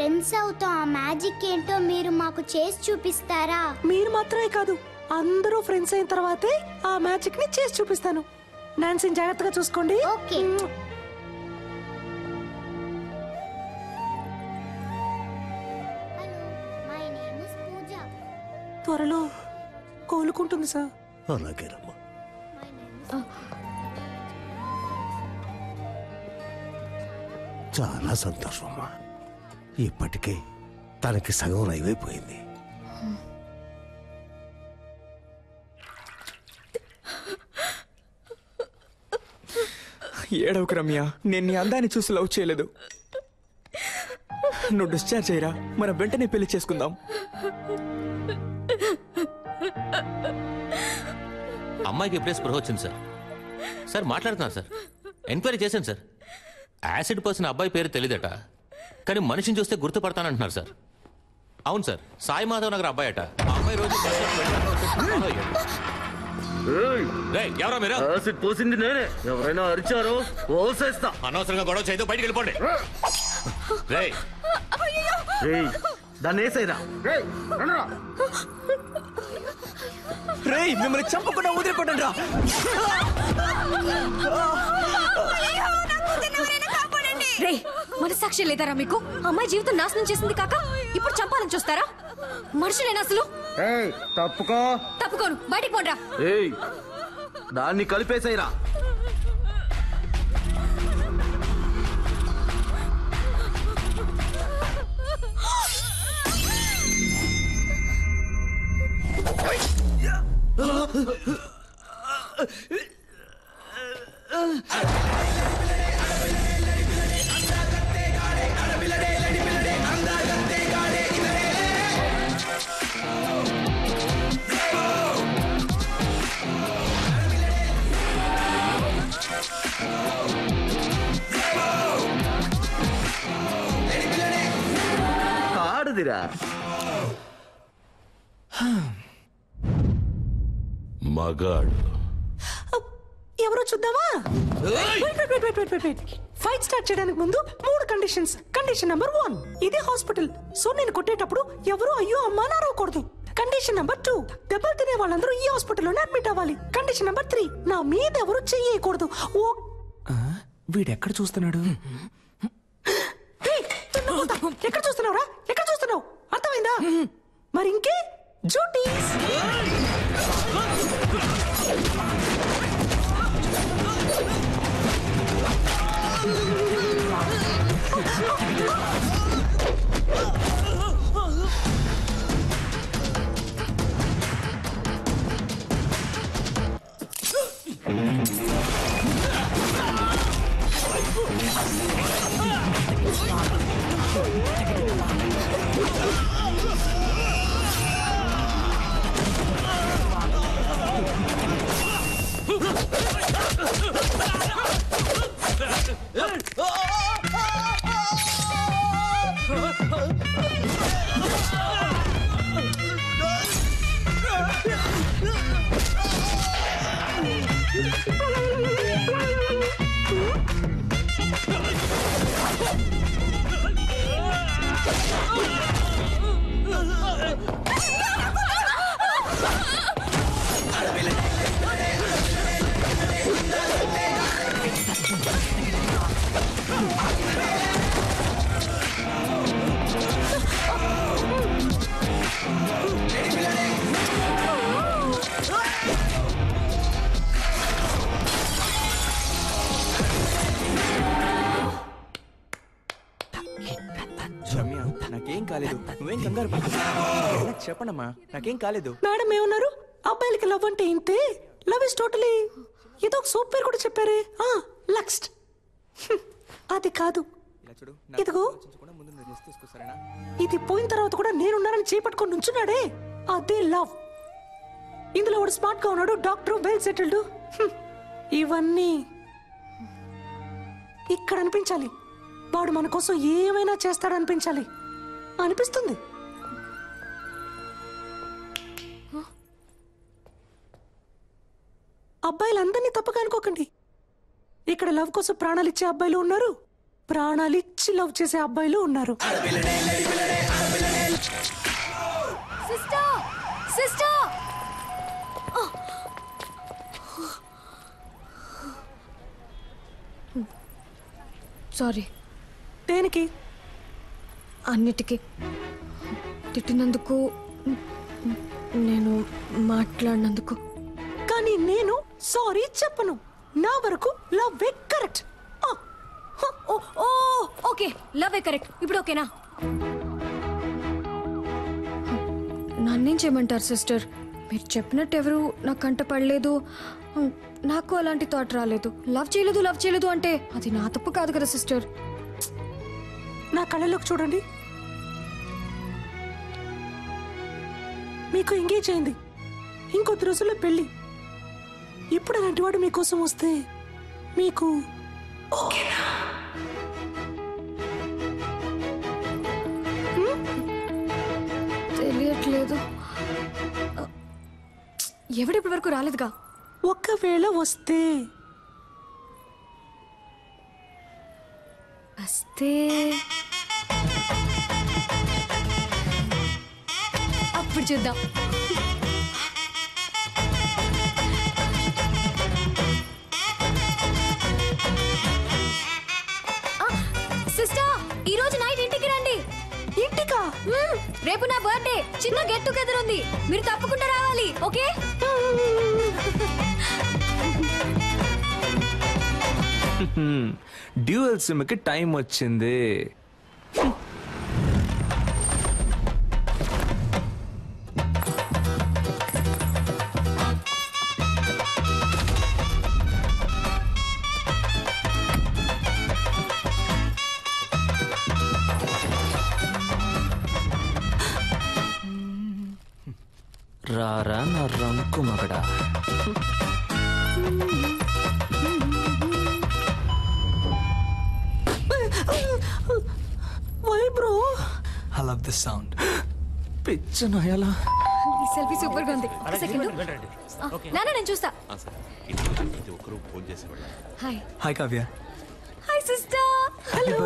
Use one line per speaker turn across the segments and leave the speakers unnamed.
Friends అవుతాం ఆ magic ఏంటో మీరు మాకు చేసి చూపిస్తారా
మీరు మాత్రమే కాదు అందరూ ఫ్రెండ్స్ అయిన తర్వాతే ఆ మ్యాజిక్ ని చేసి చూపిస్తాను నాన్సీని జాగ్రత్తగా చూసుకోండి
okay hello my name is Pooja
త్వరలో కోలుకుంటుంది సార్
అలాగేనమ్మా
మై నేమ్ ఇస్
చాలా సంతోషం అమ్మా ఇప్పటికే తనకి సగం అయిపోయింది
ఏడవకు రమ్య నేను నీ అందాన్ని చూసి లవ్ చేయలేదు నువ్వు డిశ్చార్జ్ అయ్యరా మన వెంటనే పెళ్లి చేసుకుందాం
అమ్మాయికి ఇప్పుడే స్పృహ వచ్చింది సార్ సార్ మాట్లాడుతున్నాను సార్ ఎంక్వైరీ చేశాను సార్ యాసిడ్ పర్సన్ అబ్బాయి పేరు తెలియదట కానీ మనిషిని చూస్తే గుర్తుపడతానంటున్నారు సార్ అవును సార్ సాయి మాధవ్ నగర్ అబ్బాయి అట ఆ అమ్మాయి రోజు బస్ స్టాప్కి వెళ్ళడానికి వచ్చేసి follow అయ్యాడు. రేయ్, ఎవరా మీరు
యాసిడ్ పోసింది నేనే ఎవరైనా అరిచారో ఓసేస్తా
అనవసరంగా గొడవ చేయదు బయటికి వెళ్ళిపోండి రేయ్
రేయ్ దాన్ని వేసేరా
రేయ్ మిమ్మల్ని చంపకుండా వదిలిపెట్టండి రా
రే మనసాక్షి లేదారా మీకు అమ్మాయి జీవితం నాశనం చేసింది కాక ఇప్పుడు చంపాలని చూస్తారా మనుషులేనా అసలు
ఏయ్ తప్పుకో
తప్పుకోను బయటికి పోండ్రా
ఏయ్ దాన్ని కలిపేసేయరా ఆడదిరా
మగాడు
ఎవరో చూద్దామా ఫైట్ స్టార్ట్ చేయడానికి ముందు మూడు కండిషన్స్ కండిషన్ నెంబర్ వన్ ఇదే హాస్పిటల్ సో నేను కొట్టేటప్పుడు ఎవరు అయ్యో అమ్మా అని అరవకూడదు కండిషన్ నెంబర్ టూ దెబ్బలు తినే వాళ్ళందరూ ఈ హాస్పిటల్లోనే అడ్మిట్ అవ్వాలి కండిషన్ నెంబర్ త్రీ నా మీద ఎవరు చెయ్యకూడదు ఓ
వీడెక్కడ చూస్తున్నాడు
ఏయ్, దున్నపోతా. ఎక్కడ చూస్తున్నావురా ఎక్కడ చూస్తున్నావు అర్థమైందా మరి ఇంకే జూటీస్
రమ్య నాకేం కాలేదు నువ్వేం కంగారు పడకు. అయినా చెప్పండమ్మా నాకేం కాలేదు
మేడం ఏమన్నారు అబ్బాయిలకి లవ్ అంటే ఇంతే లవ్ ఇస్ టోటలీ ఏదో ఒక సూప్ పేరు కూడా చెప్పారే ఆ లక్స్ట్ హ్మ్, అది కాదు
ఇలా చూడు
ఇదిగో
ఆలోచించకుండా ముందు మీరు రెస్ట్ తీసుకో సరేనా
ఇది పోయిన తర్వాత కూడా నేనున్నానని చేపట్టుకొని నుంచున్నాడే అదే లవ్ ఇందులో వాడు స్మార్ట్ గా ఉన్నాడు డాక్టర్ వెల్ సెటిల్డ్ ఇవన్నీ ఇక్కడ అనిపించాలి వాడు మన కోసం ఏమైనా చేస్తాడు అనిపించాలి అనిపిస్తుంది అబ్బాయిలందరినీ తప్పగా అనుకోకండి ఇక్కడ లవ్ కోసం ప్రాణాలు ఇచ్చే అబ్బాయిలు ఉన్నారు ప్రాణాలు ఇచ్చి లవ్ చేసే అబ్బాయిలు ఉన్నారు
సిస్టర్ సిస్టర్ సారీ
దేనికి
అన్నిటికీ తిట్టినందుకు నేను మాట్లాడినందుకు
కానీ నేను సారీ చెప్పను నా వరకు లవ్ కరెక్ట్
ఓ ఓ ఓకే లవ్ కరెక్ట్ ఇప్పుడు ఓకేనా నన్నేం చేయమంటారు సిస్టర్ మీరు చెప్పినట్టు ఎవరు నా కంట పడలేదు ఉమ్, నాకు అలాంటి థాట్ రాలేదు లవ్ చేయలేదు లవ్ చేయలేదు అంటే అది నా తప్పు కాదు కదా సిస్టర్
నా కళ్ళలోకి చూడండి మీకు ఎంగేజ్ అయింది ఇంకొద్ది రోజుల్లో పెళ్ళి ఇప్పుడు అలాంటి వాడు మీకోసం వస్తే మీకు ఓకేనా
తెలియట్లేదు ఎవడిప్పటి వరకు రాలేదుగా
ఒకవేళ వస్తే
వస్తే అప్పుడు చూద్దాం సిస్టర్ ఈ రోజు నైట్ ఇంటికి రండి
ఇంటికా
మ్మ్, రేపు నా బర్త్డే చిన్న గెట్ టుగెదర్ ఉంది మీరు తప్పకుండా రావాలి ఓకే
డ్యూయల్ సిమ్కి టైం వచ్చింది రారా నా రంకు మగడా
why bro
I love this sound పిచ్చ నయలా
ఈ సెల్ఫీ సూపర్ గా ఉంది ఒక సెకండ్ నాన్న నేను చూస్తా hi
hi Kavya
hi sister
hello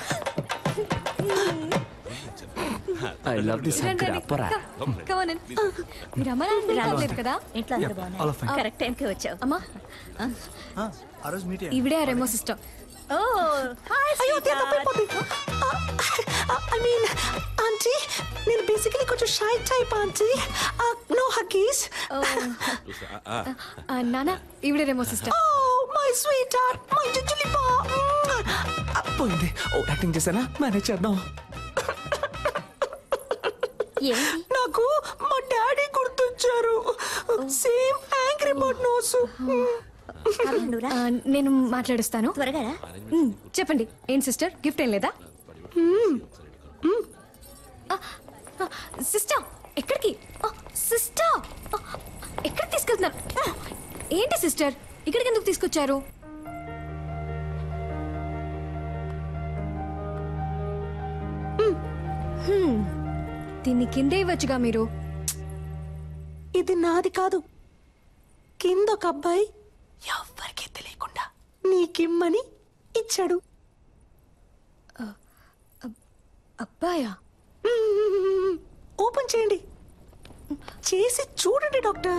I love this
రండి
అప్పరా
కమన్ మీరు అమ్మ నాన్న రాలేదు కదా
ఇంట్లో అందరూ బాగున్నారు కరెక్ట్ టైంకి వచ్చావు
అమ్మా
ఆ రోజు మీట్
ఈవిడే ఆ రెమో సిస్టర్
ఓ హాయ్
అయ్యో అదే తప్పైపోతుంది ఐ మీన్ ఆంటీ నేను బేసికలీ కొంచెం షై టైప్ ఆంటీ నో హకీస్
నాన్న ఈవిడే Remo sister
oh my sweetheart my జుజులి పా
పోయింది ఓ యాక్టింగ్ చేశానా మేనేజ్ చేద్దాం
ఏంటి
నాకు మా డాడీ గుర్తొచ్చారు same angry bird nose
Kavya, నువ్వు రా.
నేను మాట్లాడిస్తాను
త్వరగా రా
మ్మ్, చెప్పండి ఏం సిస్టర్ గిఫ్ట్ ఏం లేదా సిస్టర్ ఎక్కడికి సిస్టర్ ఎక్కడికి తీసుకెళ్తున్నారు ఆ, ఏంటి సిస్టర్ ఇక్కడికి ఎందుకు తీసుకొచ్చారు హ్మ్, దీన్ని కిందే ఇవ్వచ్చుగా మీరు
ఇది నాది కాదు కింద ఒక అబ్బాయి ఎవ్వరికీ తెలియకుండా నీకిమ్మని ఇచ్చాడు
అబ్బాయా
మ్మ్. ఓపెన్ చేయండి చేసి చూడండి డాక్టర్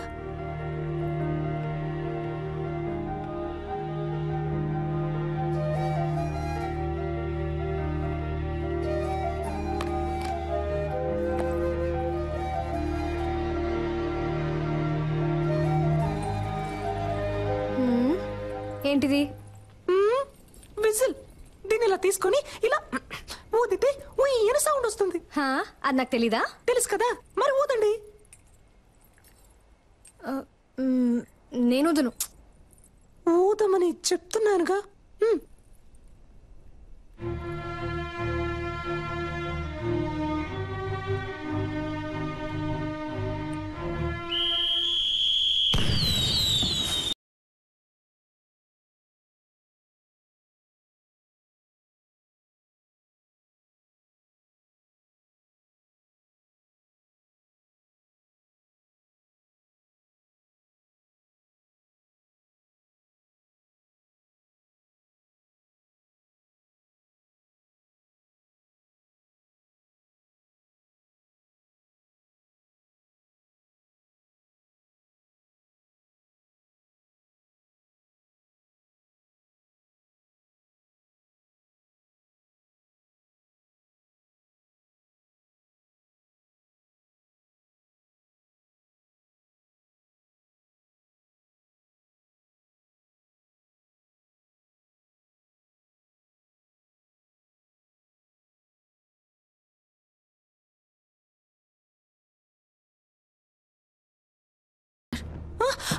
హ్మ్, ఏంటిది
మ్మ్. విజిల్ దీన్ని ఇలా తీసుకొని ఇలా ఊదితే ఉయ్యన సౌండ్ వస్తుంది
హా, అది నాకు తెలీదా
తెలుసు కదా మరి ఊదండి
మ్మ్, నేను వదును
ఊదమని చెప్తున్నానుగా మ్మ్.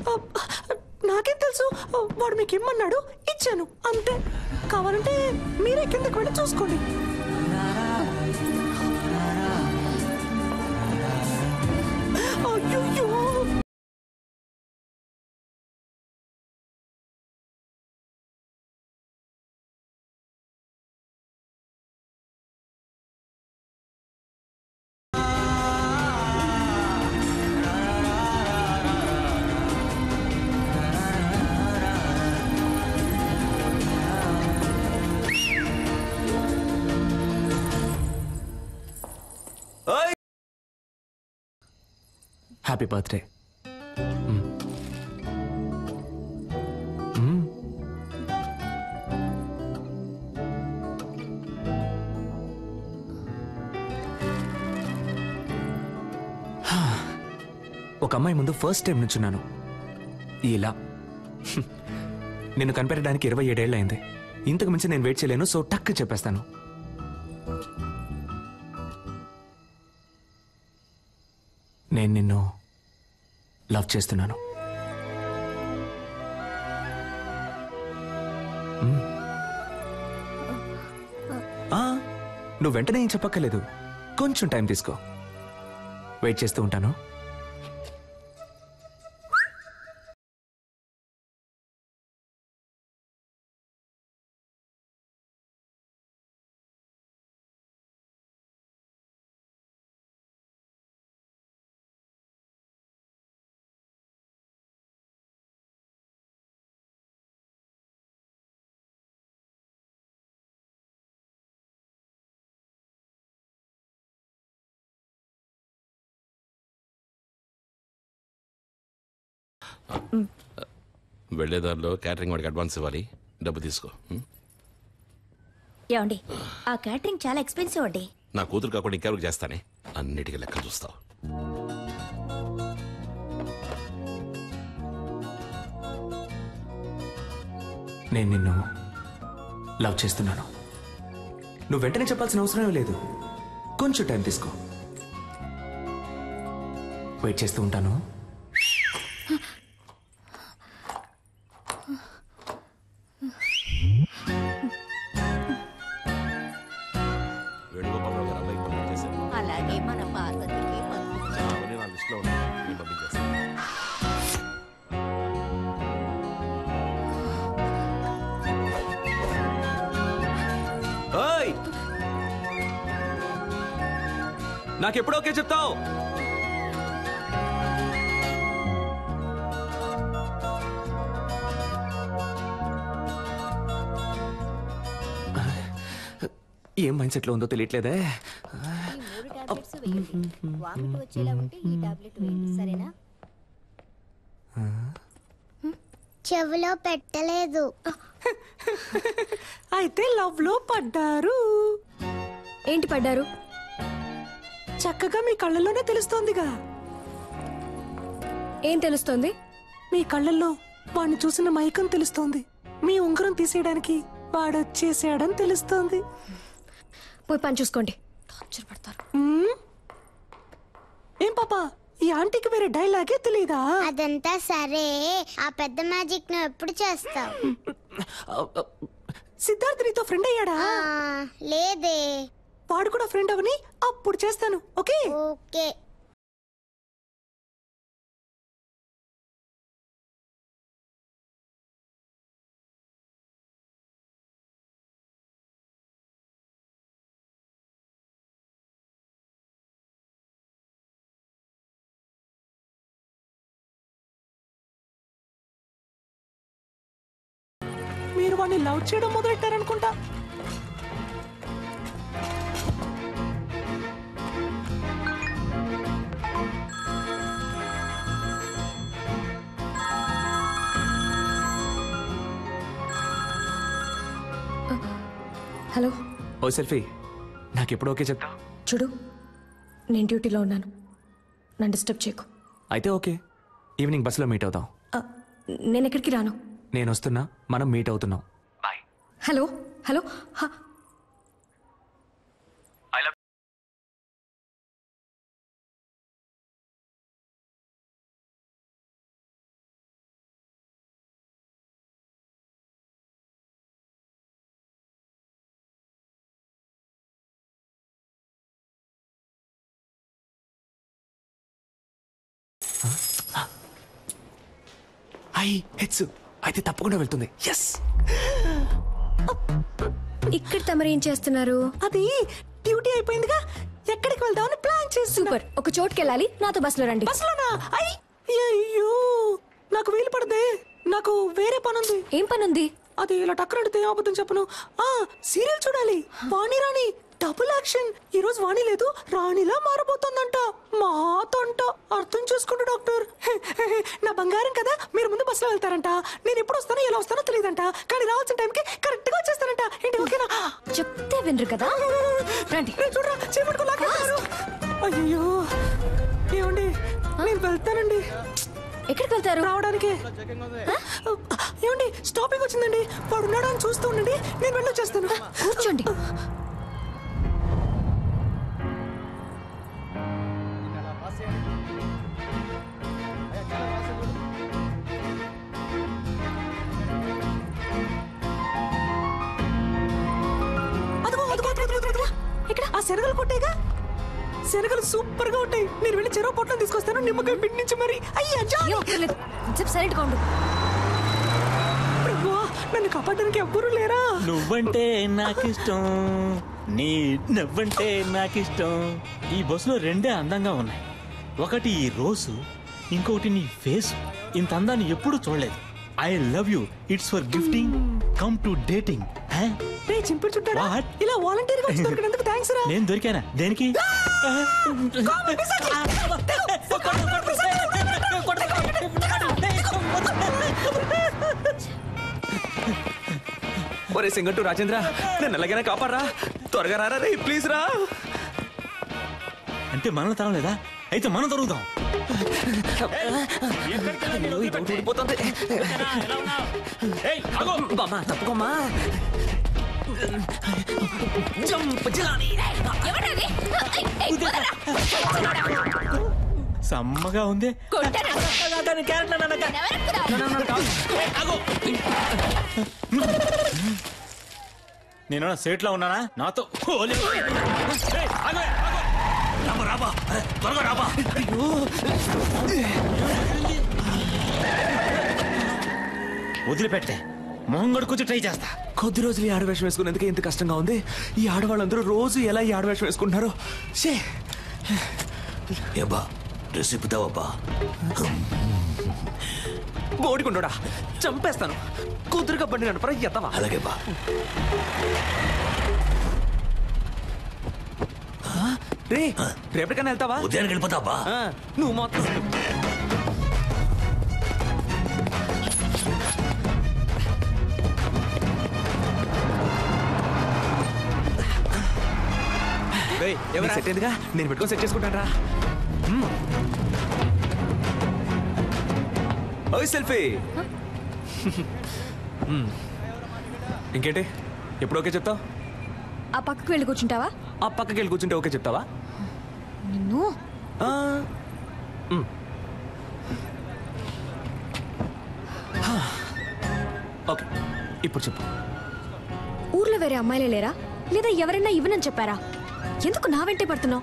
నాకేం తెలుసు వాడు మీకు ఇమ్మన్నాడు ఇచ్చాను అంతే కావాలంటే మీరే కిందకి వెళ్ళి చూసుకోండి అయ్యో
హ్యాపీ బర్త్డే ఒక అమ్మాయి ముందు ఫస్ట్ టైం నుంచున్నాను ఇలా నిన్ను కనిపెట్టడానికి ఇరవై ఏడేళ్ళు అయింది ఇంతకు మించి నేను వెయిట్ చేయలేను సో టక్ చెప్పేస్తాను నేను నిన్ను లవ్ చేస్తున్నాను మ్మ్. ఆ, నువ్వు వెంటనే ఏం చెప్పక్కర్లేదు కొంచెం టైం తీసుకో వెయిట్ చేస్తూ ఉంటాను
వెళ్ళేదారిలో క్యాటరింగ్ వాడికి అడ్వాన్స్ ఇవ్వాలి డబ్బు తీసుకో ఉం?
ఏమండి ఆ క్యాటరింగ్ చాలా ఎక్స్పెన్సివ్ అండి
నా కూతురు కాకుండా ఇంకెవరికి చేస్తానే అన్నిటికీ లెక్కలు చూస్తావు
నేను నిన్ను లవ్ చేస్తున్నాను నువ్వు వెంటనే చెప్పాల్సిన అవసరం లేదు కొంచెం టైం తీసుకో వెయిట్ చేస్తూ ఉంటాను
వేణుగోపాలరావు గారు అబ్బాయికి పంపించేశారు
అలాగే మన పార్వతికి పంపించు.
అవన్నీ నా లిస్టులో ఉన్నాయి నేను పంపించేస్తాను
ఓయ్ నాకెప్పుడు ఓకే చెప్తావు ఏం మైండ్ సెట్లో ఉందో తెలియట్లేదే
ఈ మూడు టాబ్లెట్స్ వేయండి వామిట్ వచ్చేలా ఉంటే ఈ టాబ్లెట్ వేయండి సరేనా
చెవిలో పెట్టలేదు
అయితే లవ్ లో పడ్డారు
ఏంటి పడ్డారు
చక్కగా మీ కళ్ళల్లోనే తెలుస్తోందిగా
ఏం తెలుస్తోంది
మీ కళ్ళల్లో వాడిని చూసిన మైకం తెలుస్తోంది మీ ఉంగరం తీసేయడానికి వాడు వచ్చేసాడని తెలుస్తోంది
పోయి పని చూసుకోండి టార్చర్ పడతారు
మ్మ్? ఏం పాపా ఈ ఆంటీకి వేరే డైలాగే తెలీదా
అదంతా సరే ఆ పెద్ద మ్యాజిక్ నువ్వు ఎప్పుడు చేస్తావు
సిద్ధార్థ్ నీతో ఫ్రెండ్ అయ్యాడా
ఆ, లేదే
వాడు కూడా ఫ్రెండ్ అవని అప్పుడు చేస్తాను ఓకే
ఓకే
మీరు వాడిని లవ్ చేయడం మొదలెట్టారనుకుంటా
హలో
ఓ సెల్ఫీ నాకెప్పుడు ఓకే చెప్తావు
చూడు నేను డ్యూటీలో ఉన్నాను నన్ను డిస్టర్బ్ చేయకు
అయితే ఓకే ఈవినింగ్ బస్సులో మీట్ అవుతాం
ఆ, నేను ఎక్కడికి రాను
నేను వస్తున్నా మనం మీట్ అవుతున్నాం బాయ్
హలో హలో హ-
ఐ హెచ్ అయితే తప్పకుండా వెళ్తుంది ఎస్
ఇక్కడ తమరు ఏం చేస్తున్నారు
అది డ్యూటీ అయిపోయిందిగా ఎక్కడికి వెళ్దామని ప్లాన్ చేసి
సూపర్ ఒక చోటుకి వెళ్ళాలి నాతో బస్సులో రండి
బస్సులోనా అయ్ అయ్యో నాకు వీలు పడదే నాకు వేరే పని ఉంది
ఏం పని ఉంది
అది ఇలా టక్కరడితే అబద్ధం చెప్పను ఆ సీరియల్ చూడాలి వాణి రాణి డబుల్ యాక్షన్ ఈ రోజు వాణి లేదు రాణిలా మారబోతోందంట మాతంట అర్థం చేసుకోండి డాక్టర్ నా బంగారం కదా మీరు ముందు బస్సులో వెళ్తారంట నేను ఎప్పుడు వస్తానో ఎలా వస్తానో తెలియదంట కానీ రావాల్సిన టైంకి కరెక్ట్ గా వచ్చేస్తానంట ఏంటి ఓకేనా
చెప్తే వినరు కదా రండి
రే చూడరా చేపట్టుకో లాగేస్తారు అయ్యో ఏమండి నేను వెళ్తానండి
ఎక్కడికి వెళ్తారు
రావడానికి ఏమండి స్టాపింగ్ వచ్చిందండి వాడు ఉన్నాడు అని చూస్తూ ఉండండి నేను వెళ్ళొచ్చేస్తాను
కూర్చోండి
అదిగో అదిగో అదిగో, అదిగో, అదిగో. ఇక్కడ ఆ శనగలు కొట్టేగా శనగలు సూపర్ గా ఉంటాయి నేను వెళ్ళి చెరువు పొట్లం తీసుకొస్తాను నిమ్మకాయ పిండి నుంచి మరి అయ్యా
ఏం అక్కర్లేదు చెప్పు సైలెంట్ గా ఉండు
ప్రభువా, నన్ను కాపాడడానికి ఎవ్వరూ లేరా
నువ్వంటే నాకిష్టం నీ నవ్వంటే నాకిష్టం ఈ బస్సులో రెండే అందంగా ఉన్నాయి ఒకటి ఈ రోజు ఇంకొకటి నీ ఫేస్ ఇంత అందాన్ని ఎప్పుడు చూడలేదు I love you it's for gifting come to dating
రే చింపులు చుట్టారా
What?
ఇలా వాలంటీర్ గా వచ్చి దొరికినందుకు థ్యాంక్స్ రా
నేను దొరికానా దేనికి
ఒరే సింగట్టు రాజేంద్ర నన్ను ఎలాగైనా కాపాడరా త్వరగా రారా రే ప్లీజ్ రా
అంటే మనం తరలేదా అయితే మనం దొరుకుతాం
అయ్యో, ఇది ఒకటి ఊడిపోతుంది. బామ్మా తప్పుకోమ్మా జంప్ జిలాని.
సమ్మగా ఉంది నేను సేట్లో ఉన్నానా నాతో హోలీ- ఏయ్, ఆగు, ఆగు. వదిలిపెట్టే మొహం కొడుకొచ్చి ట్రై చేస్తా
కొద్ది రోజులు ఈ ఆడవేషం వేసుకునేందుకే ఇంత కష్టంగా ఉంది ఈ ఆడవాళ్ళందరూ రోజు ఎలా ఈ ఆడవేషం వేసుకుంటున్నారో షే
ఏబా డ్రెస్ ఇప్పుతావబ్బా
బోడికుండోడా చంపేస్తాను కుదురుగా బండి నడపరా ఎత్తవా
అలాగే బా
రే రేపటికైనా వెళ్తావా
ఉదయానికి వెళ్ళిపోతావా
ఆ, నువ్వు మొత్తం నీకు సెట్ అయిందిగా నేను పెట్టుకొని సెట్ చేసుకుంటాను రా ఓయ్ సెల్ఫీ మ్మ్. ఇంకేంటి ఎప్పుడు ఓకే చెప్తావు
ఆ పక్కకు వెళ్ళి కూర్చుంటావా
ఆ పక్కకి వెళ్ళి కూర్చుంటే ఓకే చెప్తావా
నిన్ను
ఆ, మ్. హా. ఓకే ఇప్పుడు చెప్పు
ఊర్లో వేరే అమ్మాయిలే లేరా లేదా ఎవరైనా ఇవ్వనని చెప్పారా ఎందుకు నా వెంటే పడుతున్నావు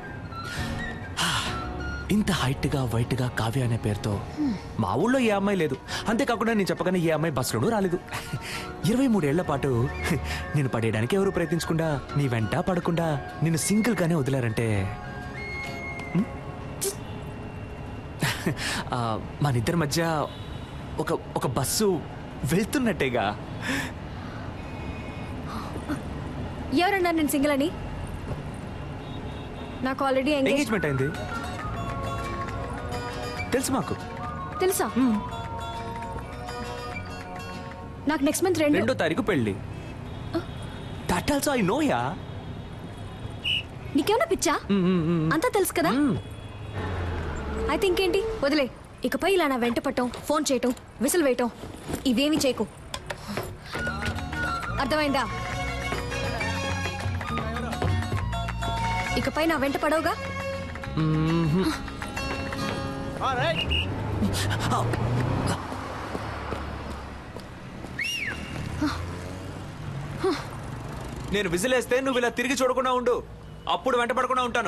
ఇంత హైట్ గా వైట్ గా కావ్య అనే పేరుతో మా ఊళ్ళో ఏ అమ్మాయి లేదు అంతేకాకుండా నేను చెప్పగానే ఏ అమ్మాయి బస్సులోనూ రాలేదు ఇరవై మూడేళ్ల పాటు నేను పడేయడానికి ఎవరు ప్రయత్నించకుండా నీ వెంట పడకుండా నిన్ను సింగిల్ గానే వదిలారంటే హ్మ్? ఆ, మనిద్దరి మధ్య ఒక ఒక బస్సు వెళ్తున్నట్టేగా
ఎవరన్నారు నేను సింగిల్ అని నాకు ఆల్రెడీ ఎంగేజ్
ఎంగేజ్మెంట్ అయింది తెలుసు మాకు
తెలుసా నాకు నెక్స్ట్ మంత్ రెండు
రెండో తారీఖు పెళ్ళి that also I know yeah
నీకేమైనా పిచ్చా అంతా తెలుసు కదా అయితే ఇంకేంటి వదిలే ఇకపై ఇలా నా వెంట పట్టం ఫోన్ చేయటం విసిల్ వేయటం ఇవేమీ చేయకు అర్థమైందా ఇకపై నా వెంట పడవుగా
నేను విజిలేస్తే నువ్వు ఇలా తిరిగి చూడకుండా ఉండు అప్పుడు వెంట పడకుండా ఉంటాను